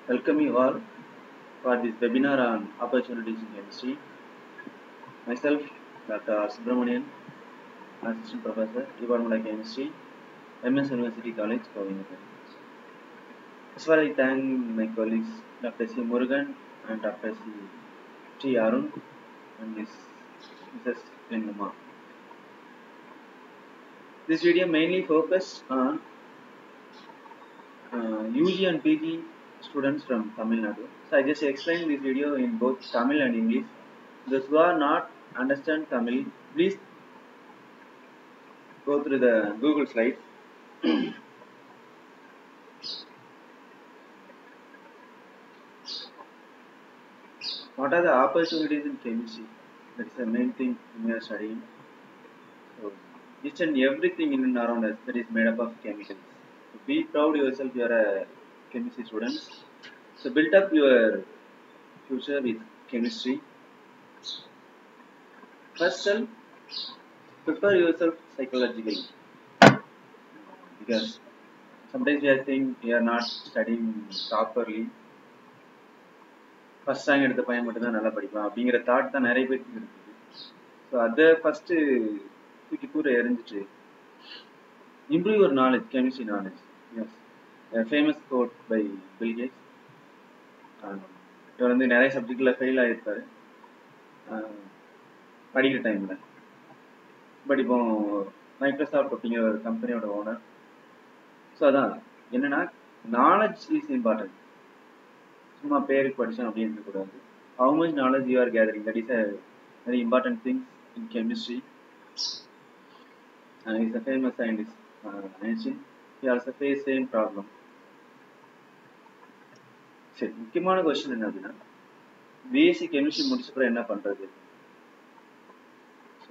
Welcome you all for this webinar on opportunities in chemistry. Myself, Dr. R. Subramanian, Assistant Professor, Department of Chemistry, MS University College, Kovinagar. As well, I thank my colleagues Dr. C. Murugan and Dr. C. T. Arun and Ms. Mrs. Lingama. This video mainly focused on uh, UG and PG students from Tamil Nadu. So I just explained this video in both Tamil and English. Those who are not understand Tamil, please go through the Google slides. what are the opportunities in chemistry? That is the main thing we are studying. So, each and everything in and around us that is made up of chemicals. So be proud yourself you are a chemistry student. So build up your future with chemistry. First self, prepare yourself psychologically. Because sometimes we are think we are not studying properly. First rank எடுத்த பையன் மட்டும் தான் நல்லா படிப்பான் அப்படிங்கிற thought தான் நிறைய பேருக்கு இருக்குது ஸோ அதை ஃபஸ்ட்டு தூக்கி தூர எறிஞ்சிட்டு improve your knowledge chemistry knowledge is famous quote by Bill Gates இவர் வந்து நிறைய சப்ஜெக்டில் ஃபெயில் ஆகிருப்பாரு படிக்கிற டைமில் பட் இப்போ மைக்ரோசாஃப்ட் அப்படிங்கிற ஒரு கம்பெனியோட ஓனர் ஸோ அதான் என்னன்னா நாலேஜ் இஸ் இம்பார்ட்டன்ட் சும்மா பேருக்கு படித்தோம் அப்படின்னு இருக்கக்கூடாது how much knowledge you are gathering that is a very important things in chemistry is a famous scientist Einstein he also face same problem சரி முக்கியமான கொஸ்டின் என்ன அப்படின்னா பிஎஸ்சி கெமிஸ்ட்ரி முடிச்சப்பறம் என்ன பண்ணுறது ஸோ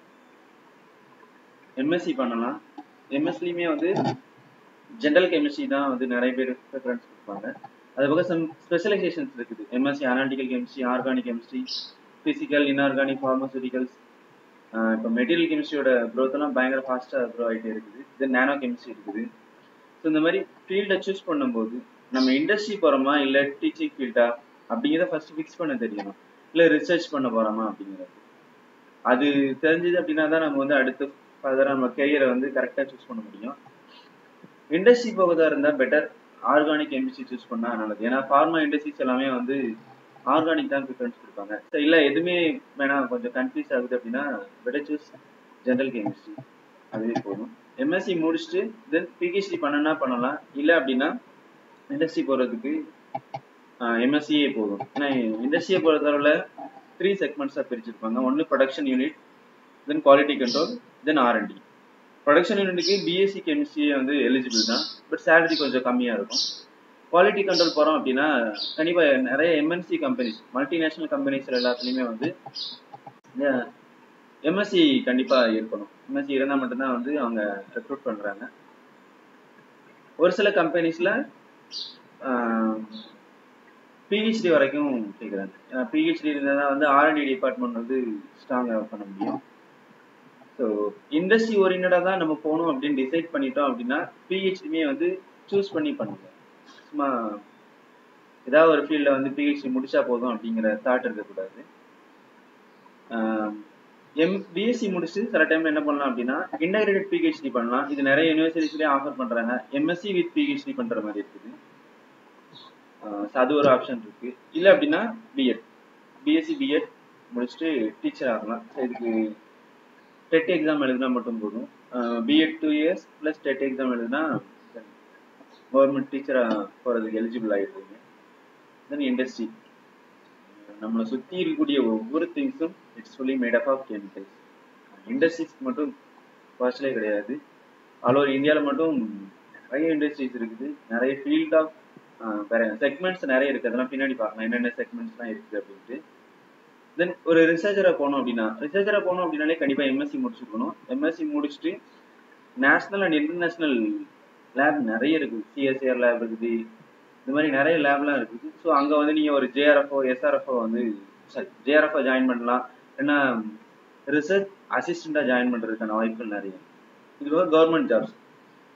எம்எஸ்சி பண்ணலாம் எம்எஸ்சிலையுமே வந்து ஜென்ரல் கெமிஸ்ட்ரி தான் வந்து நிறைய பேர் ப்ரிஃபரன்ஸ் கொடுப்பாங்க அது போக சம் ஸ்பெஷலைசேஷன்ஸ் இருக்குது MSc analytical chemistry organic chemistry physical inorganic pharmaceuticals இப்போ மெட்டீரியல் கெமிஸ்ட்ரியோட க்ரோத் எல்லாம் பயங்கர ஃபாஸ்ட்டாக க்ரோ ஆகிட்டே இருக்குது தென் நேனோ கெமிஸ்ட்ரி இருக்குது ஸோ இந்த மாதிரி ஃபீல்டை சூஸ் பண்ணும்போது நம்ம இண்டஸ்ட்ரி போகிறோமா இல்லை டீச்சிங் ஃபீல்டா அப்படிங்கிறத ஃபர்ஸ்ட் ஃபிக்ஸ் பண்ண தெரியணும் இல்லை ரிசர்ச் பண்ண போகிறோமா அப்படிங்கிறது அது தெரிஞ்சது அப்படின்னா தான் நம்ம வந்து அடுத்து ஃபர்தராக நம்ம கெரியரை வந்து கரெக்டாக சூஸ் பண்ண முடியும் இண்டஸ்ட்ரி போகிறதா இருந்தால் பெட்டர் ஆர்கானிக் கெமிஸ்ட்ரி சூஸ் பண்ணா நல்லது ஏன்னா ஃபார்மா இண்டஸ்ட்ரீஸ் எல்லாமே வந்து ஆர்கானிக் தான் ப்ரிஃபரன்ஸ் கொடுப்பாங்க ஸோ இல்லை எதுவுமே வேணா கொஞ்சம் கன்ஃபியூஸ் ஆகுது அப்படின்னா பெட்டர் சூஸ் ஜென்ரல் கெமிஸ்ட்ரி அதுவே போதும் எம்எஸ்சி முடிச்சுட்டு தென் பிஹெச்டி பண்ணனா பண்ணலாம் இல்லை அப்படின்னா இண்டஸ்ட்ரி போகிறதுக்கு எம்எஸ்சியே போதும் ஏன்னா இண்டஸ்ட்ரியை பொறுத்தளவில் த்ரீ செக்மெண்ட்ஸாக பிரிச்சிருப்பாங்க ஒன்று production unit then quality control then R and D production யூனிட்டுக்கு பிஎஸ்சி கெமிஸ்ட்ரியே வந்து எலிஜிபிள் தான் பட் சேலரி கொஞ்சம் கம்மியாக இருக்கும் குவாலிட்டி கண்ட்ரோல் போகிறோம் அப்படின்னா கண்டிப்பாக நிறைய எம்என்சி கம்பெனிஸ் மல்டிநேஷ்னல் கம்பெனிஸ் எல்லாத்துலேயுமே வந்து எம்எஸ்சி கண்டிப்பாக இருக்கணும் எம்எஸ்சி இருந்தால் மட்டும்தான் வந்து அவங்க ரெக்ரூட் பண்ணுறாங்க ஒரு சில கம்பெனிஸில் பிஹெச்டி வரைக்கும் கேட்குறாங்க பிஹெச்டி இருந்தால் தான் வந்து ஆர்என்டி டிபார்ட்மெண்ட் வந்து ஸ்ட்ராங்காக பண்ண முடியும் ஸோ இண்டஸ்ட்ரி ஓரியன்டாக தான் நம்ம போகணும் அப்படின்னு டிசைட் பண்ணிட்டோம் அப்படின்னா பிஹெச்டிமே வந்து சூஸ் பண்ணி பண்ணுங்க சும்மா ஏதாவது ஒரு ஃபீல்டில் வந்து பிஹெச்டி முடிச்சா போதும் அப்படிங்கிற தாட் இருக்கக்கூடாது எம் பிஎஸ்சி முடிச்சு சில டைம்ல என்ன பண்ணலாம் அப்படின்னா இன்டகிரேட்டட் பிஹெச்டி பண்ணலாம் இது நிறைய யூனிவர்சிட்டிஸ்லேயே ஆஃபர் பண்ணுறாங்க எம்எஸ்சி வித் பிஹெச்டி பண்ணுற மாதிரி இருக்குது அது ஒரு ஆப்ஷன் இருக்கு இல்லை அப்படின்னா பிஎட் பிஎஸ்சி பிஎட் முடிச்சுட்டு டீச்சர் ஆகலாம் இதுக்கு டெட் எக்ஸாம் எழுதினா மட்டும் போதும் BEd two years plus TET exam எழுதினா கவர்மெண்ட் டீச்சராக போகிறதுக்கு எலிஜிபிள் ஆகிடுறீங்க தென் இண்டஸ்ட்ரி நம்மளை சுற்றி இருக்கக்கூடிய ஒவ்வொரு திங்ஸும் it's fully made up of chemicals இண்டஸ்ட்ரீஸ்க்கு மட்டும் காஸ்ட்லே கிடையாது ஆல் ஓவர் இந்தியாவில் மட்டும் நிறைய இண்டஸ்ட்ரீஸ் இருக்குது நிறைய ஃபீல்ட் ஆஃப் வேற செக்மெண்ட்ஸ் நிறைய இருக்குது அதெல்லாம் பின்னாடி பார்க்கலாம் என்னென்ன செக்மெண்ட்ஸ்லாம் இருக்குது அப்படின்ட்டு தென் ஒரு ரிசர்ச்சராக போனோம் அப்படின்னா ரிசர்ச்சராக போனோம் அப்படின்னாலே கண்டிப்பாக எம்எஸ்சி முடிச்சிருக்கணும் எம்எஸ்சி முடிச்சுட்டு நேஷ்னல் அண்ட் இன்டர்நேஷ்னல் லேப் நிறைய இருக்குது சிஎஸ்ஏஆர் லேப் இருக்குது இந்த மாதிரி நிறைய லேப்லாம் இருக்குது ஸோ அங்கே வந்து நீங்கள் ஒரு ஜேஆர்எஃப்ஓ எஸ்ஆர்எஃப்ஓ வந்து சாரி ஜேஆர்எஃப்ஓ ஜாயின் பண்ணலாம் ஏன்னா ரிசர்ச் அசிஸ்டண்ட்டாக ஜாயின் பண்ணுறதுக்கான வாய்ப்புகள் நிறைய இது போக government jobs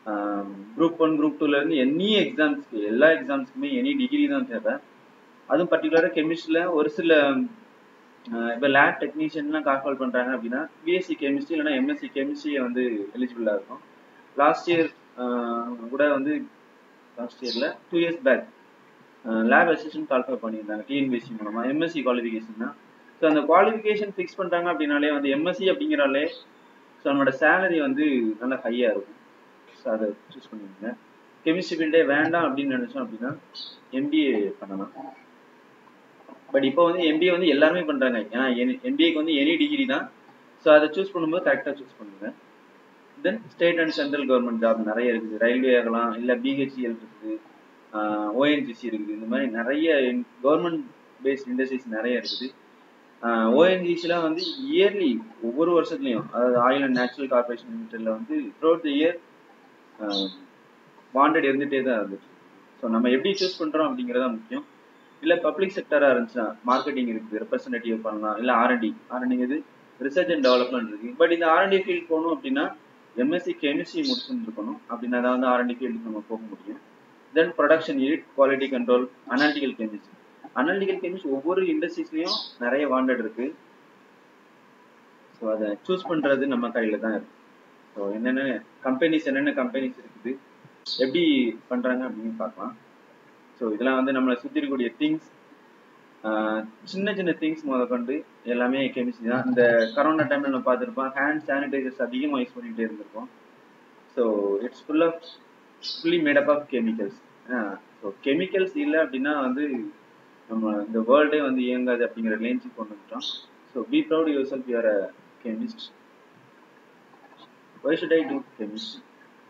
group one group டூல இருந்து எனி எக்ஸாம்ஸ்க்கு எல்லா எக்ஸாம்ஸ்க்குமே எனி டிகிரி தான் தேவை அதுவும் பர்டிகுலராக கெமிஸ்ட்ரியில் ஒரு சில இப்போ லேப் டெக்னீஷியன்லாம் கால்ஃபால் பண்ணுறாங்க அப்படின்னா பிஎஸ்சி கெமிஸ்ட்ரி இல்லைனா எம்எஸ்சி கெமிஸ்ட்ரியை வந்து எலிஜிபிளாக இருக்கும் லாஸ்ட் இயர் கூட வந்து லாஸ்ட் இயரில் two years back lab assistant call for பண்ணியிருந்தாங்க டிஎன்பிஎஸ்சி மூலமாக எம்எஸ்சி குவாலிஃபிகேஷன் தான் ஸோ அந்த குவாலிஃபிகேஷன் ஃபிக்ஸ் பண்ணுறாங்க அப்படின்னாலே வந்து எம்எஸ்சி அப்படிங்கிறாலே ஸோ நம்மளோட சேலரி வந்து நல்லா ஹையாக இருக்கும் ஸோ அதை சூஸ் பண்ணிக்கோங்க கெமிஸ்ட்ரி ஃபீல்டே வேண்டாம் அப்படின்னு நினச்சோம் அப்படின்னா எம்பிஏ பண்ணலாம் பட் இப்போ வந்து எம்பிஏ வந்து எல்லாருமே பண்ணுறாங்க ஏன்னா எம்பிஏக்கு வந்து எனி டிகிரி தான் ஸோ அதை சூஸ் பண்ணும்போது கரெக்டாக சூஸ் பண்ணுங்க then state and central government job நிறைய இருக்குது ரயில்வே ஆகலாம் இல்லை பிஹெச்இஎல் இருக்குது ஓஎன்ஜிசி இருக்குது இந்த மாதிரி நிறைய கவர்மெண்ட் பேஸ்ட் இண்டஸ்ட்ரீஸ் நிறைய இருக்குது ஓஎன்ஜிசிலாம் வந்து இயர்லி ஒவ்வொரு வருஷத்துலையும் அதாவது ஆயில் அண்ட் நேச்சுரல் கார்பரேஷன் லிமிடெட்ல வந்து த்ரூ த இயர் வாண்டட் இருந்துகிட்டே தான் இருந்துச்சு ஸோ நம்ம எப்படி சூஸ் பண்ணுறோம் அப்படிங்கிறதா முக்கியம் இல்லை பப்ளிக் செக்டராக இருந்துச்சுன்னா மார்க்கெட்டிங் இருக்குது ரெப்ரஸன்டேட்டிவ் பண்ணலாம் இல்லை ஆர்என்டி ஆர்என்டிங்கிறது ரிசர்ச் அண்ட் டெவலப்மெண்ட் இருக்குது பட் இந்த ஆர்என்டி ஃபீல்ட் போகணும் அப்படின்னா எம்எஸ்சி கெமிஸ்ட்ரி முடிச்சுட்டு இருக்கணும் அப்படின்னா தான் வந்து ஆர்என்டி ஃபீல்டுக்கு நம்ம போக முடியும் then production unit quality control analytical chemistry analytical chemistry ஒவ்வொரு இண்டஸ்ட்ரீஸ்லையும் நிறைய வாண்டட் இருக்கு ஸோ அதை சூஸ் பண்ணுறது நம்ம கையில் தான் இருக்கு ஸோ என்னென்ன கம்பெனிஸ் என்னென்ன கம்பெனிஸ் இருக்குது எப்படி பண்ணுறாங்க அப்படின்னு பார்க்கலாம் ஸோ இதெல்லாம் வந்து நம்மளை சுற்றி இருக்கக்கூடிய திங்ஸ் சின்ன சின்ன திங்ஸ் முத கொண்டு எல்லாமே கெமிஸ்ட்ரி தான் இந்த கரோனா டைம்ல நம்ம பார்த்துருப்போம் ஹேண்ட் சானிடைசர்ஸ் அதிகமாக யூஸ் பண்ணிகிட்டே இருந்திருக்கோம் so it's full of fully made up of chemicals so chemicals இல்லை அப்படின்னா வந்து நம்ம இந்த வேர்ல்டே வந்து இயங்காது அப்படிங்கிற ரேஞ்சுக்கு கொண்டு வந்துட்டோம் so be proud yourself you are a chemist why should I do chemistry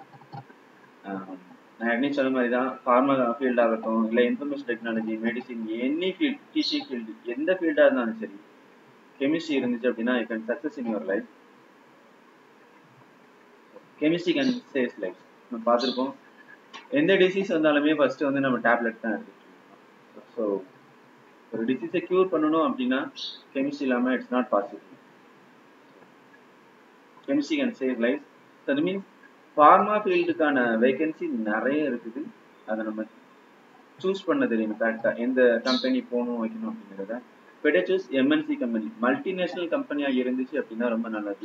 நான் எப்படி சொன்ன மாதிரி தான் ஃபார்மா ஃபீல்ட் ஆகட்டும் இல்லை information technology medicine any field teaching field எந்த ஃபீல்டாக இருந்தாலும் சரி கெமிஸ்ட்ரி இருந்துச்சு அப்படின்னா you can success in your life chemistry can saves life நம்ம பார்த்துருக்கோம் எந்த டிசீஸ் வந்தாலுமே ஃபர்ஸ்ட் வந்து நம்ம டேப்லெட் தான் எடுத்துட்டு ஸோ ஒரு டிசீஸை க்யூர் பண்ணணும் அப்படின்னா கெமிஸ்ட்ரி இல்லாமல் it's not possible chemistry can save life அது மீன்ஸ் ஃபார்மா ஃபீல்டுக்கான வேகன்சி நிறைய இருக்குது அதை நம்ம சூஸ் பண்ண தெரியும் கரெக்டாக எந்த கம்பெனி போகணும் வைக்கணும் அப்படிங்கிறத better choose MNC company multinational கம்பெனியாக இருந்துச்சு அப்படின்னா ரொம்ப நல்லது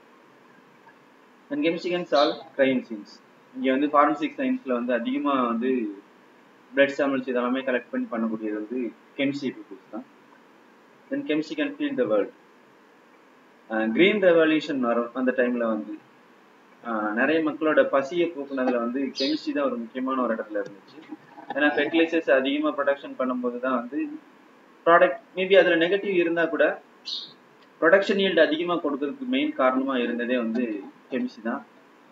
and chemistry can solve crime scenes இங்கே வந்து ஃபார்மசிக் சயின்ஸில் வந்து அதிகமாக வந்து பிளட் சாம்பிள்ஸ் இதெல்லாமே கலெக்ட் பண்ணி பண்ணக்கூடியது வந்து கெமிஸ்ட்ரி பீப்புள்ஸ் தான் then chemistry can feel the world green revolution வரும் அந்த டைமில் வந்து நிறைய மக்களோட பசியை போக்குனதுல வந்து கெமிஸ்ட்ரி தான் ஒரு முக்கியமான ஒரு இடத்துல இருந்துச்சு ஏன்னா ஃபெர்டிலைசர்ஸ் அதிகமாக ப்ரொடக்ஷன் பண்ணும்போது தான் வந்து ப்ராடக்ட் மேபி அதில் நெகட்டிவ் இருந்தால் கூட ப்ரொடக்ஷன் ஈல்டு அதிகமாக கொடுக்கறதுக்கு மெயின் காரணமாக இருந்ததே வந்து கெமிஸ்ட்ரி தான்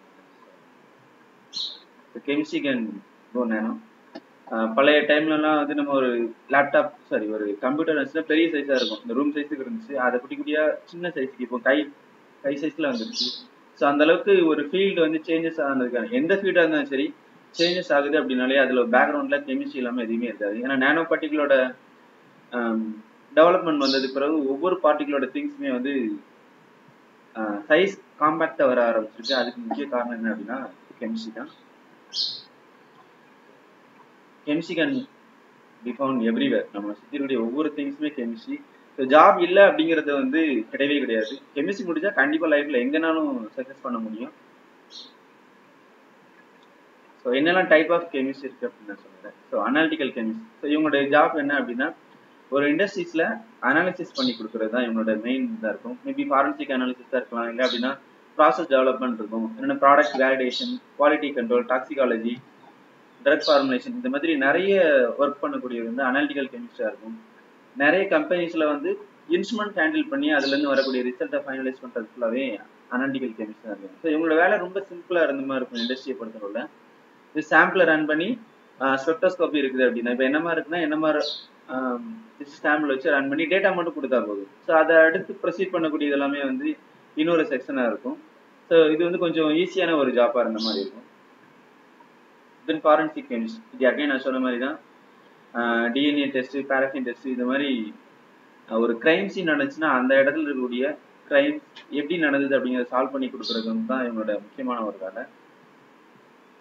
கெமிஸ்ட்ரி கேன் கோ நேரம் பழைய டைம்லலாம் வந்து நம்ம ஒரு லேப்டாப் சாரி ஒரு கம்ப்யூட்டர் இருந்துச்சுன்னா பெரிய சைஸாக இருக்கும் இந்த ரூம் சைஸுக்கு இருந்துச்சு அதை குட்டி குட்டியாக சின்ன சைஸுக்கு இப்போ கை கை சைஸில் வந்துருச்சு ஸோ அந்த அளவுக்கு ஒரு ஃபீல்டு வந்து சேஞ்சஸ் ஆனதுக்கான எந்த ஃபீல்டாக இருந்தாலும் சரி சேஞ்சஸ் ஆகுது அப்படின்னாலே அதில் பேக்ரவுண்டில் கெமிஸ்ட்ரி இல்லாமல் எதுவுமே இருக்காது ஏன்னா நேனோ பார்ட்டிகளோட டெவலப்மெண்ட் வந்ததுக்கு பிறகு ஒவ்வொரு பார்ட்டிகளோட திங்ஸுமே வந்து சைஸ் காம்பேக்டாக வர ஆரம்பிச்சிருக்கு அதுக்கு முக்கிய காரணம் என்ன அப்படின்னா கெமிஸ்ட்ரி தான் chemistry can be found everywhere நம்ம சுற்றி இருக்கக்கூடிய ஒவ்வொரு திங்ஸுமே கெமிஸ்ட்ரி ஸோ ஜாப் இல்லை அப்படிங்கிறது வந்து கிடையவே கிடையாது கெமிஸ்ட்ரி முடிச்சா கண்டிப்பாக லைஃப்பில் எங்கேனாலும் சக்ஸஸ் பண்ண முடியும் ஸோ என்னெல்லாம் டைப் ஆஃப் கெமிஸ்ட்ரி இருக்குது அப்படின்னு நான் சொல்கிறேன் ஸோ அனாலிட்டிக்கல் கெமிஸ்ட் ஸோ இவங்களோட ஜாப் என்ன அப்படின்னா ஒரு இண்டஸ்ட்ரீஸில் அனாலிசிஸ் பண்ணி கொடுக்குறது தான் இவங்களோட மெயின் இதாக இருக்கும் மேபி ஃபாரன்சிக் அனாலிசிஸாக இருக்கலாம் இல்லை அப்படின்னா ப்ராசஸ் டெவலப்மெண்ட் இருக்கும் என்னென்ன product validation quality control toxicology drug formulation இந்த மாதிரி நிறைய ஒர்க் பண்ணக்கூடியது வந்து அனாலிட்டிக்கல் கெமிஸ்டாக இருக்கும் நிறைய கம்பெனிஸில் வந்து இன்ஸ்ட்ருமெண்ட் ஹேண்டில் பண்ணி அதுலேருந்து வரக்கூடிய ரிசல்ட்டை ஃபைனலைஸ் பண்ணுறது ஃபுல்லாகவே அனாலிட்டிக்கல் கெமிஸ்டாக இருக்கும் ஸோ இவங்களோட வேலை ரொம்ப சிம்பிளாக இருந்த மாதிரி இருக்கும் இண்டஸ்ட்ரியை பொறுத்தவரை இது சாம்பிளை ரன் பண்ணி ஸ்பெக்டோஸ்கோப்பி இருக்குது அப்படின்னா இப்போ என்ன மாதிரி இருக்குன்னா என்ன மாதிரி சாம்பிள் வச்சு ரன் பண்ணி டேட்டா மட்டும் கொடுத்தா போதும் ஸோ அதை அடுத்து ப்ரொசீட் பண்ணக்கூடிய எல்லாமே வந்து இன்னொரு செக்ஷனாக இருக்கும் ஸோ இது வந்து கொஞ்சம் ஈஸியான ஒரு ஜாப்பாக இருந்த மாதிரி இருக்கும் தென் ஃபாரன்சிக் கெமிஸ்ட் இது அகைன் நான் சொன்ன மாதிரி தான் டிஎன்ஏ டெஸ்ட்டு பேரஃபின் டெஸ்ட்டு இது மாதிரி ஒரு கிரைம் சீன் நடந்துச்சுன்னா அந்த இடத்துல இருக்கக்கூடிய கிரைம் எப்படி நடந்தது அப்படிங்கிறத சால்வ் பண்ணி கொடுக்குறது தான் இவங்களோட முக்கியமான ஒரு வேலை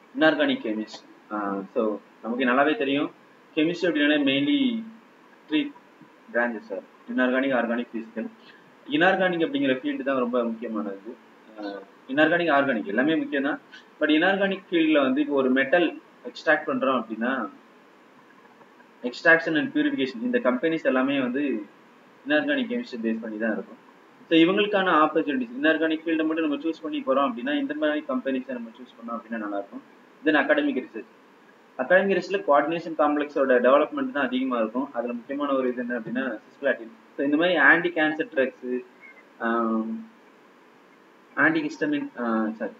இன்ஆர்கானிக் கெமிஸ்ட் ஸோ நமக்கு நல்லாவே தெரியும் கெமிஸ்ட்ரி அப்படின்னாலே mainly three branches sir inorganic organic physical inorganic அப்படிங்கிற ஃபீல்டு தான் ரொம்ப முக்கியமானது இன்ஆர்கானிக் ஆர்கானிக் எல்லாமே முக்கியம் தான் பட் இன்ஆர்கானிக் ஃபீல்டில் வந்து இப்போ ஒரு மெட்டல் எக்ஸ்ட்ராக்ட் பண்ணுறோம் அப்படின்னா எக்ஸ்ட்ராக்ஷன் அண்ட் பியூரிஃபிகேஷன் இந்த கம்பெனிஸ் எல்லாமே வந்து இன்ஆர்கானிக் கெமிஸ்ட்ரி பேஸ் பண்ணி தான் இருக்கும் ஸோ இவங்களுக்கான ஆப்பர்ச்சுனிட்டிஸ் இன்ஆர்கானிக் ஃபீல்டை மட்டும் நம்ம சூஸ் பண்ணி போகிறோம் அப்படின்னா இந்த மாதிரி கம்பெனிஸை நம்ம சூஸ் பண்ணோம் அப்படின்னா நல்லாயிருக்கும் தென் அகாடமிக் ரிசர்ச் அகாடமிக் ரிசர்ச்சில் கோஆர்டினேஷன் காம்ப்ளெக்ஸோட டெவலப்மெண்ட் தான் அதிகமாக இருக்கும் அதில் முக்கியமான ஒரு இது என்ன அப்படின்னா சிஸ்பிளாட்டின் ஸோ இந்த மாதிரி anticancer drugs antihistamine sorry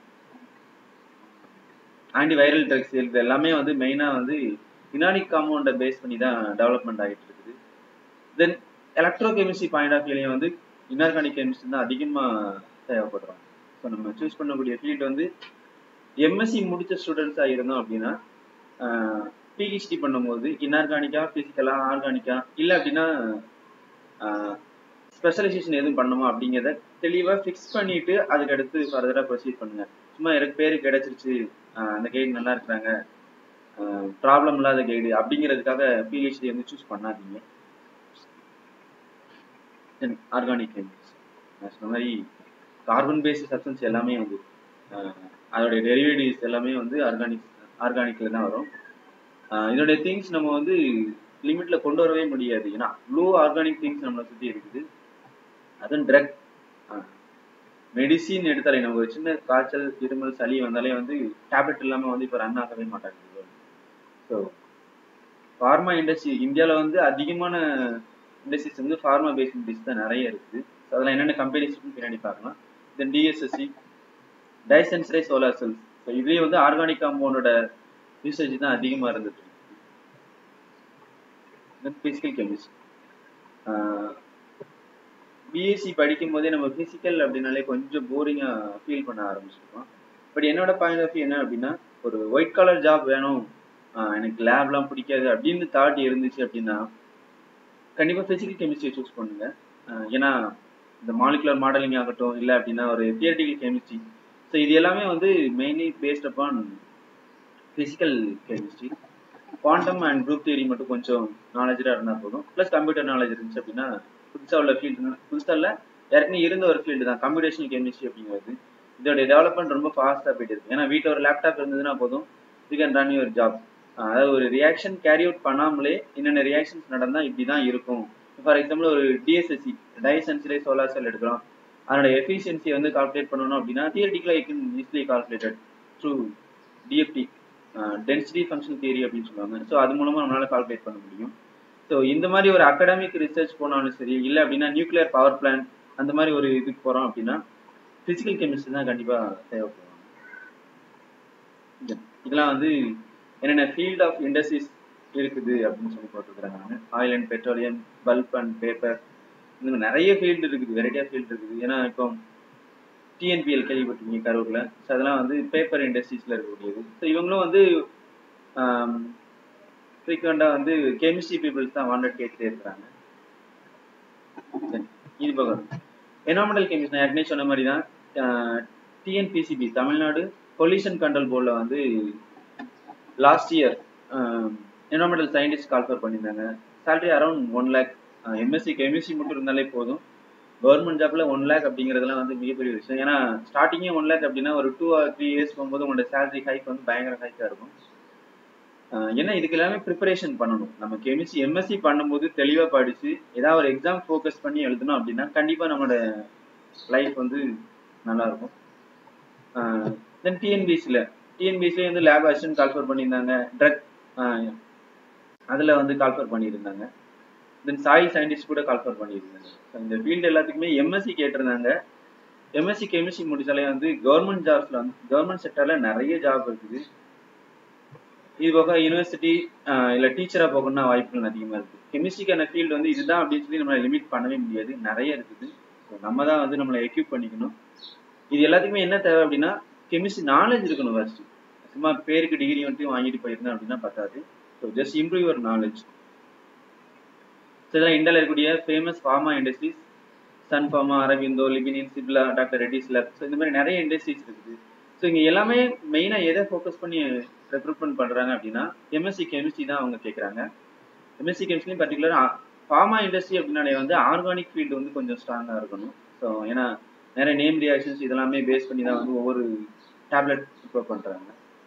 antiviral drugs இது எல்லாமே வந்து மெயினாக வந்து இனானிக் காம்பவுண்டை பேஸ் பண்ணி தான் டெவலப்மெண்ட் ஆகிட்டு இருக்குது then electrochemistry point of வியூலையும் வந்து இன்ஆர்கானிக் கெமிஸ்ட்ரி தான் அதிகமாக தேவைப்படுறோம் ஸோ நம்ம சூஸ் பண்ணக்கூடிய ஃபீல்டு வந்து எம்எஸ்சி முடித்த ஸ்டூடெண்ட்ஸாக இருந்தோம் அப்படின்னா பிஹெச்டி பண்ணும்போது இன்ஆர்கானிக்கா ஃபிசிக்கலா ஆர்கானிக்கா இல்லை அப்படின்னா ஸ்பெஷலைசேஷன் எதுவும் பண்ணுமா அப்படிங்கிறத தெளிவாக ஃபிக்ஸ் பண்ணிட்டு அதுக்கு அடுத்து ஃபர்தராக ப்ரொசீட் பண்ணுங்க சும்மா எனக்கு பேர் கிடைச்சிருச்சு அந்த கைடு நல்லா இருக்கிறாங்க ப்ராப்ளம் இல்லாத கைடு அப்படிங்கிறதுக்காக பிஹெச்டி வந்து சூஸ் பண்ணாதீங்க ஆர்கானிக் கெமிக்கல்ஸ் நான் சொன்ன மாதிரி கார்பன் பேஸ்ட் சப்ஸ்டன்ஸ் எல்லாமே வந்து அதோடைய டெரிவேட்டிவ்ஸ் எல்லாமே வந்து ஆர்கானிக் ஆர்கானிக்ல தான் வரும் இதோடைய திங்ஸ் நம்ம வந்து லிமிட்ல கொண்டு வரவே முடியாது ஏன்னா அவ்வளோ ஆர்கானிக் திங்ஸ் நம்மளை சுற்றி இருக்குது அதுவும் ட்ரக் மெடிசின் எடுத்தாலே நம்ம ஒரு சின்ன காய்ச்சல் இருமல் சளி வந்தாலே வந்து டேப்லெட் இல்லாமல் வந்து இப்போ ரன் ஆகவே மாட்டாங்க ஸோ ஃபார்மா இண்டஸ்ட்ரி இந்தியாவில் வந்து அதிகமான இண்டஸ்ட்ரீஸ் வந்து ஃபார்மா பேஸ்ட் இண்டஸ்ட்ரி தான் நிறைய இருக்குது ஸோ அதில் என்னென்ன கம்பெனிஸ் பின்னாடி பார்க்கலாம் தென் டிஎஸ்எஸ்சி டைசென்சரை சோலார் செல்ஸ் ஸோ இதுலேயே வந்து ஆர்கானிக் காம்பவுண்டோட யூசேஜ் தான் அதிகமாக இருந்துட்டு தென் ஃபிசிக்கல் கெமிஸ்ட்ரி பிஎஸ்சி படிக்கும் போதே நம்ம ஃபிசிக்கல் அப்படின்னாலே கொஞ்சம் போரிங்காக ஃபீல் பண்ண ஆரம்பிச்சிருக்கோம் பட் என்னோட பாயிண்ட் ஆஃப் வியூ என்ன அப்படின்னா ஒரு ஒயிட் கலர் ஜாப் வேணும் எனக்கு லேப்லாம் பிடிக்காது அப்படின்னு தாட் இருந்துச்சு அப்படின்னா கண்டிப்பாக ஃபிசிக்கல் கெமிஸ்ட்ரி சூஸ் பண்ணுங்க ஏன்னா இந்த மாலிகுலர் மாடலிங் ஆகட்டும் இல்லை அப்படின்னா ஒரு தியரட்டிக்கல் கெமிஸ்ட்ரி ஸோ இது எல்லாமே வந்து mainly based upon physical chemistry quantum and group theory மட்டும் கொஞ்சம் நாலேஜாக இருந்தால் போதும் ப்ளஸ் கம்ப்யூட்டர் நாலேஜ் இருந்துச்சு அப்படின்னா புதுசாக உள்ள ஃபீல்டு புதுசாக இல்லை ஏற்கனவே இருந்த ஒரு ஃபீல்டு தான் கம்ப்யூட்டேஷனல் கெமிஸ்ட்ரி அப்படிங்கிறது இதோடைய டெவலப்மெண்ட் ரொம்ப ஃபாஸ்ட்டாக போயிட்டு இருக்கு ஏன்னா வீட்டில் ஒரு லேப்டாப் இருந்ததுன்னா போதும் you can run your job அதாவது ஒரு ரியாக்ஷன் கேரி அவுட் பண்ணாமலே என்னென்ன ரியாக்ஷன்ஸ் நடந்தால் இப்படி தான் இருக்கும் ஃபார் எக்ஸாம்பிள் ஒரு டிஎஸ்எஸ்சி டைசென்சிலே சோலார் செல் எடுக்கிறோம் அதனோட எஃபிஷியன்சி வந்து கால்குலேட் பண்ணணும் அப்படின்னா தியரட்டிக்கலாக it easily calculated through DFT density function theory அப்படின்னு சொல்லுவாங்க ஸோ அது மூலமாக நம்மளால் கால்குலேட் பண்ண முடியும் ஸோ இந்த மாதிரி ஒரு அகடமிக் ரிசர்ச் போனாலும் சரி இல்லை அப்படின்னா நியூக்ளியர் பவர் பிளான்ட் அந்த மாதிரி ஒரு இதுக்கு போகிறோம் அப்படின்னா ஃபிசிக்கல் கெமிஸ்ட்ரி தான் கண்டிப்பாக தேவைப்படுவாங்க இதெல்லாம் வந்து என்னென்ன ஃபீல்ட் ஆஃப் இண்டஸ்ட்ரீஸ் இருக்குது அப்படின்னு சொல்லி போட்டிருக்கிறாங்க oil and petroleum pulp and paper இந்த மாதிரி நிறைய ஃபீல்டு இருக்குது வெரைட்டி ஆஃப் ஃபீல்டு இருக்குது ஏன்னா இப்போ டிஎன்பிஎல் கேள்விப்பட்டிருக்கீங்க கரூரில் ஸோ அதெல்லாம் வந்து பேப்பர் இண்டஸ்ட்ரீஸில் இருக்கக்கூடியது ஸோ இவங்களும் வந்து ஃப்ரீக்வெண்ட்டாக வந்து கெமிஸ்ட்ரி பீப்புள்ஸ் தான் வாண்டட் கேட்டுட்டே இருக்கிறாங்க இது பக்கம் என்வரன்மெண்டல் கெமிஸ்ட் நான் ஏற்கனவே சொன்ன மாதிரி தான் டிஎன்பிசிபி தமிழ்நாடு பொல்யூஷன் கண்ட்ரோல் போர்டில் வந்து last year environmental scientist call for பண்ணியிருந்தாங்க salary around one lakh MSc chemistry மட்டும் இருந்தாலே போதும் கவர்மெண்ட் ஜாப்ல ஒன் லேக் அப்படிங்கிறதுலாம் வந்து மிகப்பெரிய விஷயம் ஏன்னா ஸ்டார்டிங்கே ஒன் லேக் அப்படின்னா ஒரு டூ ஆர் த்ரீ இயர்ஸ் போகும்போது உங்களோட சேலரி ஹைக் வந்து பயங்கர ஹைக்காக இருக்கும் ஏன்னா இதுக்கு எல்லாமே ப்ரிப்பரேஷன் பண்ணணும் நம்ம கெமிஸ்ட்ரி எம்எஸ்சி பண்ணும்போது தெளிவாக படித்து ஏதாவது ஒரு எக்ஸாம் ஃபோக்கஸ் பண்ணி எழுதணும் அப்படின்னா கண்டிப்பாக நம்மளோட லைஃப் வந்து நல்லாயிருக்கும் தென் டிஎன்பிசியில் டிஎன்பிசிலே வந்து லேப் அசிஸ்டன்ட் கால்ஃபர் பண்ணியிருந்தாங்க ட்ரக் அதில் வந்து கால்ஃபர் பண்ணியிருந்தாங்க தென் சாயில் சயின்டிஸ்ட் கூட கால்ஃபர் பண்ணியிருந்தாங்க இந்த ஃபீல்டு எல்லாத்துக்குமே எம்எஸ்சி கேட்டிருந்தாங்க எம்எஸ்சி கெமிஸ்ட்ரி முடிச்சாலே வந்து கவர்மெண்ட் ஜாப்ஸில் வந்து கவர்மெண்ட் செக்டரில் நிறைய ஜாப் இருக்குது இது போக யூனிவர்சிட்டி இல்லை டீச்சராக போகணும்னா வாய்ப்புகள் அதிகமாக இருக்குது கெமிஸ்ட்ரிக்கான ஃபீல்டு வந்து இதுதான் அப்படின்னு சொல்லி நம்மளை லிமிட் பண்ணவே முடியாது நிறைய இருக்குது ஸோ நம்ம தான் வந்து நம்மளை எக்யூப் பண்ணிக்கணும் இது எல்லாத்துக்குமே என்ன தேவை அப்படின்னா கெமிஸ்ட்ரி நாலேஜ் இருக்கணும் ஃபர்ஸ்ட் சும்மா பேருக்கு டிகிரி வந்துட்டு வாங்கிட்டு போயிருந்தேன் அப்படின்னா பத்தாது so just improve your knowledge so இதெல்லாம் இந்தியாவில் இருக்கக்கூடிய famous pharma industries Sun Pharma Aurobindo லிபினின் Cipla doctor Reddy's lab so இந்த மாதிரி நிறைய இண்டஸ்ட்ரீஸ் இருக்குது ஸோ இங்கே எல்லாமே மெயினாக எதை ஃபோக்கஸ் பண்ணி ரெக்ரூட்மெண்ட் பண்ணுறாங்க அப்படின்னா எம்எஸ்சி கெமிஸ்ட்ரி தான் அவங்க கேட்குறாங்க எம்எஸ்சி கெமிஸ்ட்ரியும் பர்டிகுலராக ஃபார்மா இண்டஸ்ட்ரி அப்படின்னாலே வந்து ஆர்கானிக் ஃபீல்டு வந்து கொஞ்சம் ஸ்ட்ராங்காக இருக்கணும் ஸோ ஏன்னா நிறைய நேம் ரியாக்ஷன்ஸ் இதெல்லாமே பேஸ் பண்ணி தான் வந்து ஒவ்வொரு டேப்லெட் ப்ரிப்பேர் பண்ணுறாங்க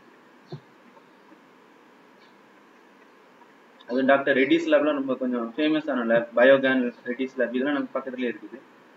அது டாக்டர் ரெட்டிஸ் லேப்லாம் நம்ம கொஞ்சம் ஃபேமஸான லேப் பயோகேன் ரெட்டிஸ் லேப் இதெல்லாம் நம்ம பக்கத்துலேயே இருக்குது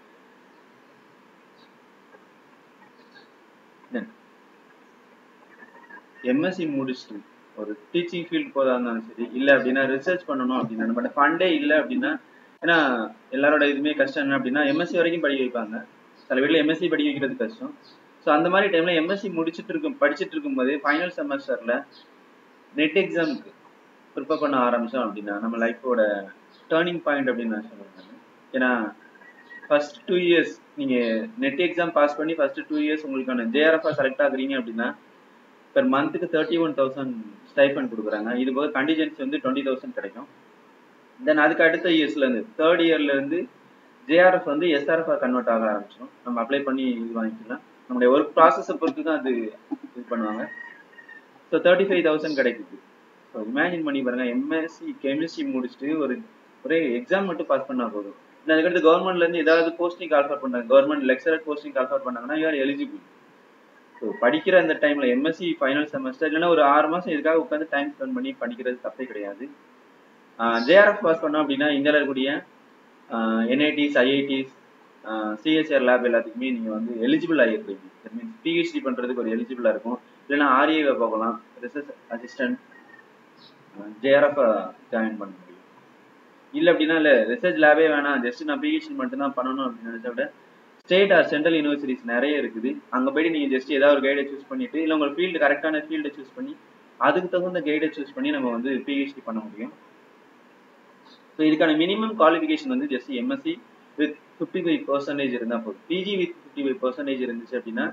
எம்எஸ்சி முடிச்சுட்டு ஒரு டீச்சிங் ஃபீல்டு போதா இருந்தாலும் சரி இல்லை அப்படின்னா ரிசர்ச் பண்ணணும் அப்படின்னா நம்ம ஃபண்டே இல்லை அப்படின்னா ஏன்னா எல்லாரோட இதுவுமே கஷ்டம் என்ன அப்படின்னா எம்எஸ்சி வரைக்கும் படிக்க வைப்பாங்க சில வீட்டில் எம்எஸ்சி படிக்க வைக்கிறது கஷ்டம் ஸோ அந்த மாதிரி டைமில் எம்எஸ்சி முடிச்சுட்டு இருக்கும் படிச்சுட்டு இருக்கும்போது ஃபைனல் செமஸ்டரில் நெட் எக்ஸாமுக்கு ப்ரிப்பேர் பண்ண ஆரம்பித்தோம் அப்படின்னா நம்ம லைஃபோட டேர்னிங் பாயிண்ட் அப்படின்னு நான் சொல்லுவேன் ஏன்னா ஃபர்ஸ்ட் டூ இயர்ஸ் நீங்கள் நெட் எக்ஸாம் பாஸ் பண்ணி ஃபர்ஸ்ட் டூ இயர்ஸ் உங்களுக்கான ஜேஆர்எஃப்ஆ செலக்ட் ஆகுறீங்க அப்படின்னா பெர் மந்த்துக்கு தேர்ட்டி ஒன் தௌசண்ட் ஸ்டைஃபன் கொடுக்குறாங்க இது போக கண்டிஜென்சி வந்து டுவெண்ட்டி தௌசண்ட் கிடைக்கும் தென் அதுக்கு அடுத்த இயர்ஸ்லேருந்து தேர்ட் இயர்லேருந்து ஜேஆர்எஃப் வந்து எஸ்ஆர்எஃப் கன்வெர்ட் ஆக ஆரம்பிச்சிடும் நம்ம அப்ளை பண்ணி இது வாங்கிக்கலாம் நம்மளுடைய ஒர்க் ப்ராசஸை பொறுத்து தான் அது இது பண்ணுவாங்க ஸோ தேர்ட்டி ஃபைவ் தௌசண்ட் கிடைக்குது ஸோ இமேஜின் பண்ணி பாருங்க எம்எஸ்சி கெமிஸ்ட்ரி முடிச்சுட்டு ஒரு ஒரே எக்ஸாம் மட்டும் பாஸ் பண்ணால் போதும் இல்லை அதுக்கடுத்து கவர்மெண்ட்லேருந்து ஏதாவது போஸ்டிங் ஆல்ஃபர் பண்ணாங்க கவர்மெண்ட் லெக்சரர் போஸ்டிங் ஆல்ஃபர் பண்ணாங்கன்னா யூஆர் எலிஜிபிள் ஸோ படிக்கிற அந்த டைமில் எம்எஸ்சி ஃபைனல் செமஸ்டர் இல்லைன்னா ஒரு ஆறு மாதம் இதுக்காக உட்காந்து டைம் ஸ்பெண்ட் பண்ணி படிக்கிறது தப்பே கிடையாது ஜேஆர்எஃப் பாஸ் பண்ணோம் அப்படின்னா இந்தியாவில் இருக்கக்கூடிய என்ஐடிஸ் ஐஐடிஸ் சிஎஸ்ஆர் லேப் எல்லாத்துக்குமே நீங்கள் வந்து எலிஜிபிள் ஆகிருக்கீங்க தட் மீன்ஸ் பிஹெச்டி பண்ணுறதுக்கு ஒரு எலிஜிபிளாக இருக்கும் இல்லைன்னா ஆர்ஏவை பார்க்கலாம் ரிசர்ச் அசிஸ்டன்ட் ஜேஆர்எஃப் ஜாயின் பண்ண முடியும் இல்லை அப்படின்னா இல்லை ரிசர்ச் லேபே வேணாம் ஜஸ்ட் நான் பிஹெச்டி மட்டும் தான் பண்ணணும் அப்படின்னு நினச்சா விட ஸ்டேட் ஆர் சென்ட்ரல் யூனிவர்சிட்டிஸ் நிறைய இருக்குது அங்கே போயிட்டு நீங்கள் ஜஸ்ட் ஏதாவது ஒரு கைடை சூஸ் பண்ணிட்டு இல்லை உங்கள் ஃபீல்டு கரெக்டான ஃபீல்டை சூஸ் பண்ணி அதுக்கு தகுந்த கைடை சூஸ் பண்ணி நம்ம வந்து பிஹெச்டி பண்ண முடியும் ஸோ இதுக்கான மினிமம் குவாலிஃபிகேஷன் வந்து just MSc with fifty five percentage இருந்தால் போதும் PG with fifty five percentage இருந்துச்சு அப்படின்னா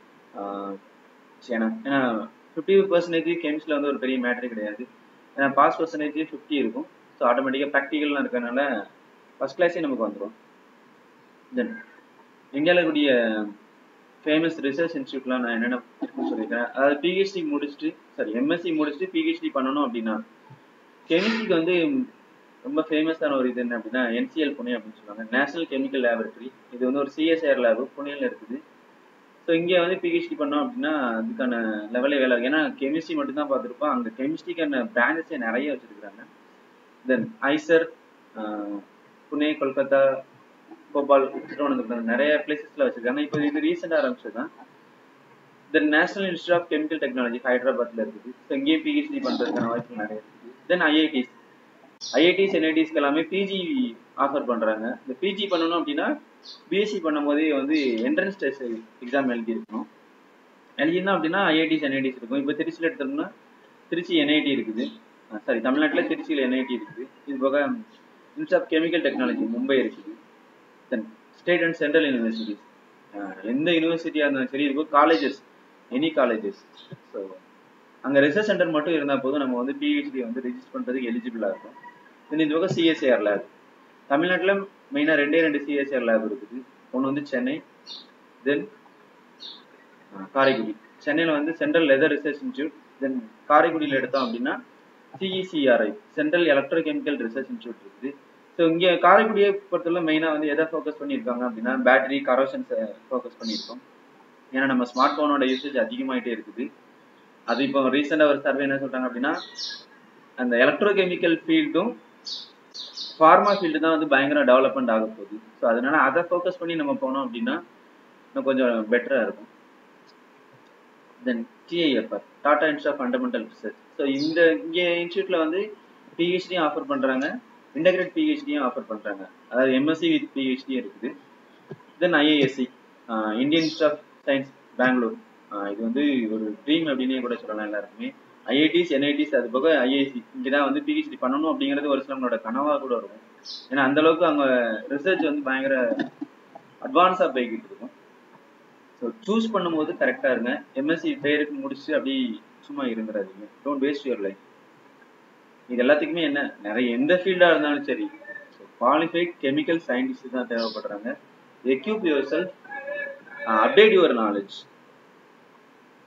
ஏன்னா ஏன்னா ஃபிஃப்டி ஃபைவ் பர்சன்டேஜ் கெமிஸ்ட்ரியில் வந்து ஒரு பெரிய மேட்ரே கிடையாது ஏன்னா பாஸ் பர்சன்டேஜ் ஃபிஃப்டி இருக்கும் ஸோ ஆட்டோமேட்டிக்காக ப்ராக்டிக்கல்லாம் இருக்கிறனால ஃபஸ்ட் கிளாஸே நமக்கு வந்துடும் தென் இந்தியாவில் இருக்கக்கூடிய ஃபேமஸ் ரிசர்ச் இன்ஸ்டியூட்லாம் நான் என்னென்ன இருக்குன்னு சொல்லியிருக்கேன் அதாவது பிஹெச்டி முடிச்சுட்டு சாரி எம்எஸ்சி முடிச்சுட்டு பிஹெச்டி பண்ணணும் அப்படின்னா கெமிஸ்ட்ரிக்கு வந்து ரொம்ப ஃபேமஸான ஒரு இது என்ன அப்படின்னா என்சிஎல் புனே அப்படின்னு சொல்லுவாங்க நேஷனல் கெமிக்கல் லேபரட்டரி இது வந்து ஒரு சிஎஸ்ஆர் லேபு புனேல இருக்குது ஸோ இங்கே வந்து பிஹெச்டி பண்ணோம் அப்படின்னா அதுக்கான லெவலே வேலை ஏன்னா கெமிஸ்ட்ரி மட்டும் தான் பார்த்துருப்போம் அங்கே கெமிஸ்ட்ரிக்கான பிரான்ச்சஸே நிறைய வச்சுருக்காங்க தென் ஐசர் புனே கொல்கத்தா போபால் திருவனந்தபுரம் நிறைய பிளேசஸ்ல வச்சிருக்காங்க இப்போ இது ரீசெண்டாக ஆரம்பிச்சது தான் then national institute of chemical technology ஹைதராபாத்ல இருக்குது ஸோ இங்கேயும் பிஹெச்டி பண்ணுறதுக்கான வாய்ப்புகள் நிறைய இருக்குது தென் ஐஐடிஸ் ஐஐடிஸ் என்ஐடிஸ்க்கு எல்லாமே பிஜி ஆஃபர் பண்ணுறாங்க இந்த பிஜி பண்ணணும் அப்படின்னா பிஎஸ்சி பண்ணும் போதே வந்து என்ட்ரன்ஸ் டெஸ்ட் எக்ஸாம் எழுதியிருக்கணும் எழுதியிருந்தோம் அப்படின்னா ஐஐடிஸ் என்ஐடிஸ் இருக்கும் இப்போ திருச்சியில் எடுத்தோம்னா திருச்சி என்ஐடி இருக்குது சாரி தமிழ்நாட்டில் திருச்சியில் என்ஐடி இருக்குது இது போக institute of chemical technology Mumbai இருக்குது then state and central universities எந்த யூனிவர்சிட்டியாக இருந்தாலும் சரி இருக்கும் காலேஜஸ் எனி காலேஜஸ் ஸோ அங்கே ரிசர்ச் சென்டர் மட்டும் இருந்தால் போதும் நம்ம வந்து பிஹெச்டி வந்து ரிஜிஸ்டர் பண்ணுறதுக்கு எலிஜிபிளாக இருக்கும் தென் இது போக சிஎஸ்ஏஆர் லேப் தமிழ்நாட்டில் மெயினாக ரெண்டே ரெண்டு சிஎஸ்ஆர் லேப் இருக்குது ஒன்று வந்து சென்னை தென் காரைக்குடி சென்னையில் வந்து central leather research institute then காரைக்குடியில் எடுத்தோம் அப்படின்னா CECRI central electrochemical research institute இருக்குது ஸோ இங்கே காரைக்குடியை பொறுத்தவரை மெயினாக வந்து எதை ஃபோக்கஸ் பண்ணியிருக்காங்க அப்படின்னா பேட்டரி கரோஷன்ஸை ஃபோக்கஸ் பண்ணியிருக்கோம் ஏன்னா நம்ம ஸ்மார்ட் ஃபோனோட யூசேஜ் அதிகமாகிட்டே இருக்குது அது இப்போ ரீசெண்டாக ஒரு சர்வே என்ன சொல்கிறாங்க அப்படின்னா அந்த எலக்ட்ரோ கெமிக்கல் ஃபீல்டும் ஃபார்மா ஃபீல்டு தான் வந்து பயங்கர டெவலப்மெண்ட் ஆக போகுது ஸோ அதனால அதை ஃபோக்கஸ் பண்ணி நம்ம போனோம் அப்படின்னா இன்னும் கொஞ்சம் பெட்டராக இருக்கும் then TIFR Tata institute of fundamental research so இந்த இங்கே இன்ஸ்டியூட்டில் வந்து பிஹெச்டியும் ஆஃபர் பண்ணுறாங்க இன்டகிரேட் பிஹெச்டியும் ஆஃபர் பண்ணுறாங்க அதாவது எம்எஸ்சி வித் பிஹெச்டியும் இருக்குது then IASc Indian institute of science Bangalore இது வந்து ஒரு ட்ரீம் அப்படின்னே கூட சொல்லலாம் எல்லாருக்குமே ஐஐடிஸ் என்ஐடிஸ் அது போக ஐஐசி இங்கே தான் வந்து பிஹெச்டி பண்ணணும் அப்படிங்கிறது ஒரு சிலவங்களோட கனவாக கூட இருக்கும் ஏன்னா அந்த அளவுக்கு அங்கே ரிசர்ச் வந்து பயங்கர அட்வான்ஸாக போய்கிட்டு இருக்கும் ஸோ சூஸ் பண்ணும்போது கரெக்டாக இருங்க எம்எஸ்சி பேருக்கு முடிச்சு அப்படி சும்மா இருந்துடாதீங்க டோன்ட் வேஸ்ட் யுவர் லைஃப் இது எல்லாத்துக்குமே என்ன நிறைய எந்த ஃபீல்டாக இருந்தாலும் சரி குவாலிஃபைட் கெமிக்கல் சயின்டிஸ்ட் தான் தேவைப்படுறாங்க equip yourself update your knowledge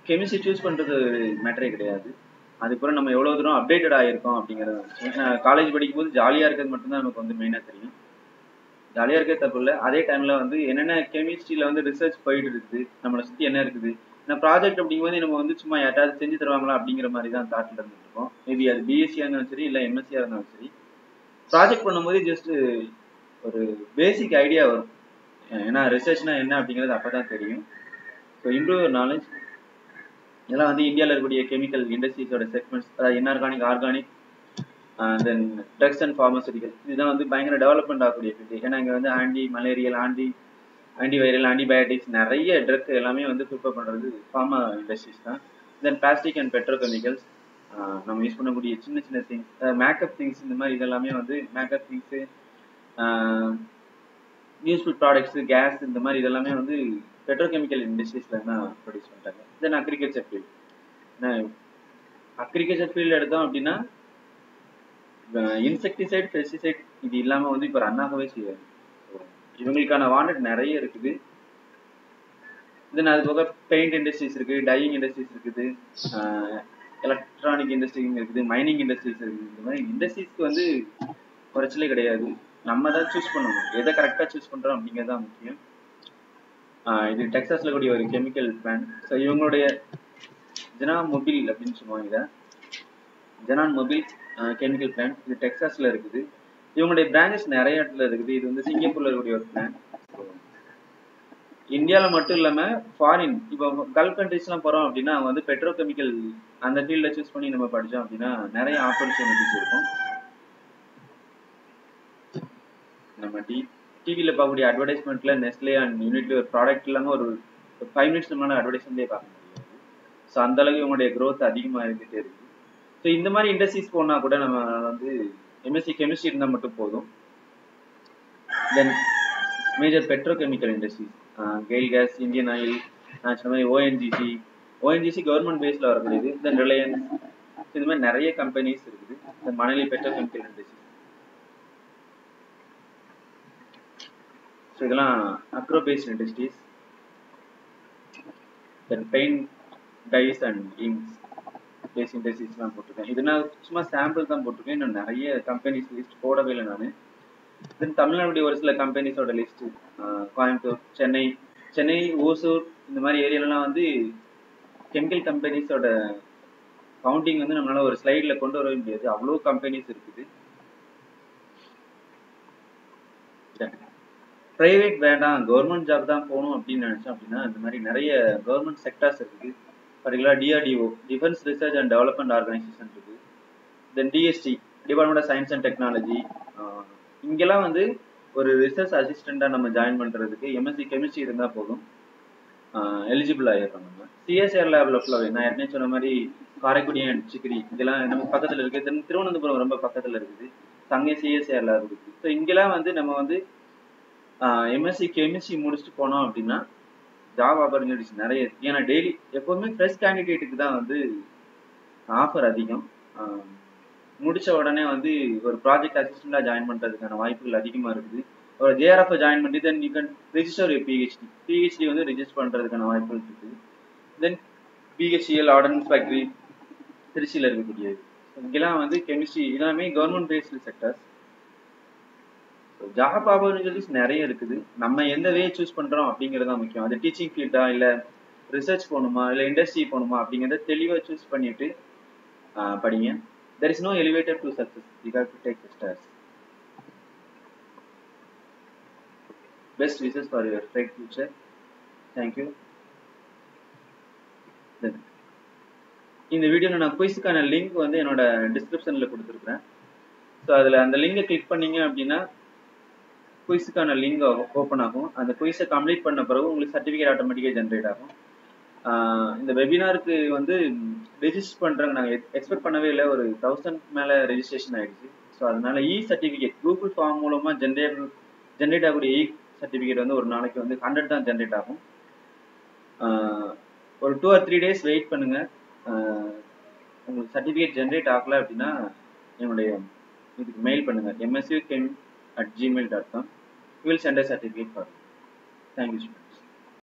chemistry choose பண்ணுறது மேட்டரே கிடையாது அதுக்கப்புறம் நம்ம எவ்வளோ தூரம் அப்டேட்டட் ஆகிருக்கோம் அப்படிங்கிறது காலேஜ் படிக்கும்போது ஜாலியாக இருக்கிறது மட்டும்தான் நமக்கு வந்து மெயினாக தெரியும் ஜாலியாக இருக்கிறது தப்பு இல்லை அதே டைமில் வந்து என்னென்ன கெமிஸ்ட்ரியில் வந்து ரிசர்ச் போயிட்டு இருக்குது நம்மளை சுற்றி என்ன இருக்குது இந்த ப்ராஜெக்ட் அப்படிங்கும்போது நம்ம வந்து சும்மா யாராவது செஞ்சு தருவாங்களா அப்படிங்கிற மாதிரி தான் தாட்டில் இருந்துட்டு இருக்கோம் மேபி அது பிஎஸ்சியாக இருந்தாலும் சரி இல்லை எம்எஸ்சியாக இருந்தாலும் சரி ப்ராஜெக்ட் பண்ணும்போது ஜஸ்ட் ஒரு பேசிக் ஐடியா வரும் ஏன்னா ரிசர்ச்னா என்ன அப்படிங்கிறது அப்போ தான் தெரியும் ஸோ இம்ப்ரூவ் நாலேஜ் இதெல்லாம் வந்து இந்தியாவில் இருக்கக்கூடிய கெமிக்கல் இண்டஸ்ட்ரீஸோட செக்மெண்ட்ஸ் அதாவது inorganic organic then drugs and pharmaceutical இதுதான் வந்து பயங்கர டெவலப்மெண்ட் ஆகக்கூடிய ஃபீல்டு ஏன்னா இங்கே வந்து anti malarial anti antiviral antibiotics நிறைய ட்ரக் எல்லாமே வந்து ப்ரிப்பேர் பண்ணுறது ஃபார்மா இண்டஸ்ட்ரீஸ் தான் தென் பிளாஸ்டிக் அண்ட் பெட்ரோகெமிக்கல்ஸ் நம்ம யூஸ் பண்ணக்கூடிய சின்ன சின்ன திங்ஸ் மேக்கப் திங்ஸ் இந்த மாதிரி இதெல்லாமே வந்து makeup things useful products gas இந்த மாதிரி இதெல்லாமே வந்து பெட்ரோகெமிக்கல் இண்டஸ்ட்ரீஸில் தான் ப்ரொடியூஸ் பண்ணிட்டாங்க தென் அக்ரிகல்ச்சர் ஃபீல்டு ஏன்னா அக்ரிகல்ச்சர் ஃபீல்டு எடுத்தோம் அப்படின்னா இன்செக்டிசைட் பெஸ்டிசைட் இது இல்லாமல் வந்து இப்போ ரன் ஆகவே செய்யாது இவங்களுக்கான வாண்டட் நிறைய இருக்குது தென் அது போக பெயிண்ட் இண்டஸ்ட்ரீஸ் இருக்குது டையிங் இண்டஸ்ட்ரீஸ் இருக்குது எலக்ட்ரானிக் இண்டஸ்ட்ரி இருக்குது மைனிங் இண்டஸ்ட்ரீஸ் இருக்குது இந்த மாதிரி இண்டஸ்ட்ரீஸ்க்கு வந்து குறைச்சலே கிடையாது நம்ம தான் சூஸ் பண்ணணும் எதை கரெக்டாக சூஸ் பண்ணுறோம் அப்படிங்கிறது தான் முக்கியம் இது டெக்ஸாஸில் கூடிய ஒரு கெமிக்கல் பிளான்ட் ஸோ இவங்களுடைய ஜெனா மொபில் அப்படின்னு சொல்லுவாங்க இதை ஜெனான் மொபில் கெமிக்கல் பிளான்ட் இது டெக்ஸாஸில் இருக்குது இவங்களுடைய பிரான்ச்சஸ் நிறைய இடத்துல இருக்குது இது வந்து சிங்கப்பூர்ல இருக்கக்கூடிய ஒரு பிளான் இந்தியாவில் மட்டும் இல்லாமல் ஃபாரின் இப்போ கல்ஃப் கண்ட்ரிஸ்லாம் போகிறோம் அப்படின்னா அவங்க வந்து பெட்ரோகெமிக்கல் அந்த ஃபீல்டில் சூஸ் பண்ணி நம்ம படித்தோம் அப்படின்னா நிறைய ஆப்பர்ச்சுனிட்டிஸ் இருக்கும் நம்ம டி டிவியில் பார்க்கக்கூடிய அட்வர்டைஸ்மெண்ட்ல நெஸ்லே அண்ட் யூனிட்ல ஒரு ப்ராடக்ட் இல்லாமல் ஒரு ஃபைவ் மினிட்ஸ் நம்மளால அட்வர்டைஸ்மெண்ட்டே பார்க்க முடியாது ஸோ அந்த அளவுக்கு இவங்களுடைய க்ரோத் அதிகமாக இருந்துகிட்டே இருக்கு ஸோ இந்த மாதிரி இண்டஸ்ட்ரீஸ் போனால் கூட நம்ம வந்து எம்எஸ்சி கெமிஸ்ட்ரி இருந்தால் மட்டும் போதும் then major petrochemical industries GAIL gas Indian Oil நான் சொன்ன மாதிரி ஓஎன்ஜிசி ஓஎன்ஜிசி கவர்மெண்ட் பேஸில் வரக்கூடியது தென் ரிலையன்ஸ் இது மாதிரி நிறைய கம்பெனிஸ் இருக்குது then Manali petrochemical industries so இதெல்லாம் agro based industries then paint dyes and inks base இண்டஸ்ட்ரீஸ்லாம் போட்டிருக்கேன் இது நான் சும்மா சாம்பிள் தான் போட்டிருக்கேன் இன்னும் நிறைய கம்பெனிஸ் லிஸ்ட் போடவே இல்லை நான் தென் தமிழ்நாடுடைய ஒரு சில கம்பெனிஸோட லிஸ்ட் கோயம்புத்தூர் சென்னை சென்னை ஓசூர் இந்த மாதிரி ஏரியாலலாம் வந்து கெமிக்கல் கம்பெனிஸோட கவுண்டிங் வந்து நம்மளால ஒரு ஸ்லைடில் கொண்டு வரவே முடியாது அவ்வளோ கம்பெனிஸ் இருக்குது ப்ரைவேட் வேண்டாம் கவர்மெண்ட் ஜாப் தான் போகணும் அப்படின்னு நினச்சோம் அப்படின்னா இந்த மாதிரி நிறைய கவர்மெண்ட் செக்டர்ஸ் இருக்குது particular DRDO defence research and development organisation இருக்குது then DST department of science and technology இங்கெல்லாம் வந்து ஒரு ரிசர்ச் அசிஸ்டண்ட்டாக நம்ம ஜாயின் பண்ணுறதுக்கு எம்எஸ்சி கெமிஸ்ட்ரி இருந்தால் போதும் எலிஜிபிள் ஆகிடுறோம் நம்ம சிஎஸ்ஆர் லேபில் ஃபுல்லாகவே நான் ஏற்கனவே சொன்ன மாதிரி காரைக்குடி அண்ட் சிக்கிரி இதெல்லாம் நம்ம பக்கத்தில் இருக்குது தென் திருவனந்தபுரம் ரொம்ப பக்கத்தில் இருக்குது அங்கே சிஎஸ்ஆர் லேப் இருக்குது ஸோ இங்கெல்லாம் வந்து நம்ம வந்து எம்எஸ்சி கெமிஸ்ட்ரி முடிச்சுட்டு போனோம் அப்படின்னா ஜாப் ஆப்பர்ச்சுனிட்டிஸ் நிறைய இருக்குது ஏன்னா டெய்லி எப்போதுமே ஃப்ரெஷ் கேண்டிடேட்டுக்கு தான் வந்து ஆஃபர் அதிகம் முடிச்ச உடனே வந்து ஒரு ப்ராஜெக்ட் அசிஸ்டண்டாக ஜாயின் பண்ணுறதுக்கான வாய்ப்புகள் அதிகமாக இருக்குது ஒரு ஜேஆர்எஃப் ஜாயின் பண்ணி then you can register PhD PhD வந்து ரிஜிஸ்டர் பண்ணுறதுக்கான வாய்ப்புகள் இருக்குது தென் பிஹெச்இஎல் ஆர்டன்ஸ் ஃபேக்ட்ரி திருச்சியில் இருக்கக்கூடியது இங்கெல்லாம் வந்து கெமிஸ்ட்ரி எல்லாமே government based sectors job opportunities நிறைய இருக்குது நம்ம எந்த வே சூஸ் பண்ணுறோம் அப்படிங்கிறது தான் முக்கியம் அது டீச்சிங் ஃபீல்டா இல்லை ரிசர்ச் போகணுமா இல்லை இண்டஸ்ட்ரி போகணுமா அப்படிங்கிறத தெளிவாக சூஸ் பண்ணிட்டு படிங்க there is no elevator to success you have to take the stairs best wishes for your bright future thank you Then, இந்த வீடியோவில் நான் குயிஸுக்கான லிங்க் வந்து என்னோட டிஸ்கிரிப்ஷனில் கொடுத்துருக்குறேன் ஸோ அதில் அந்த லிங்கை கிளிக் பண்ணீங்க அப்படின்னா குயிஸுக்கான லிங்க் ஓப்பன் ஆகும் அந்த குயிஸை கம்ப்ளீட் பண்ண பிறகு உங்களுக்கு சர்டிஃபிகேட் ஆட்டோமேட்டிக்காக ஜென்ரேட் ஆகும் இந்த வெபினாருக்கு வந்து ரெஜிஸ்டர் பண்ணுறாங்க நாங்கள் எக்ஸ்பெக்ட் பண்ணவே இல்லை ஒரு தௌசண்ட் மேலே ரெஜிஸ்ட்ரேஷன் ஆகிடுச்சு ஸோ அதனால இ சர்டிஃபிகேட் கூகுள் ஃபார்ம் மூலமாக ஜென்ரேட் ஜென்ரேட் ஆகக்கூடிய இ சர்டிஃபிகேட் வந்து ஒரு நாளைக்கு வந்து ஹண்ட்ரட் தான் ஜென்ரேட் ஆகும் ஒரு two or three days wait பண்ணுங்கள் உங்களுக்கு சர்டிஃபிகேட் ஜென்ரேட் ஆகலை அப்படின்னா என்னுடைய இதுக்கு மெயில் பண்ணுங்கள் MSU chem at Gmail dot com will send a certificate for thank you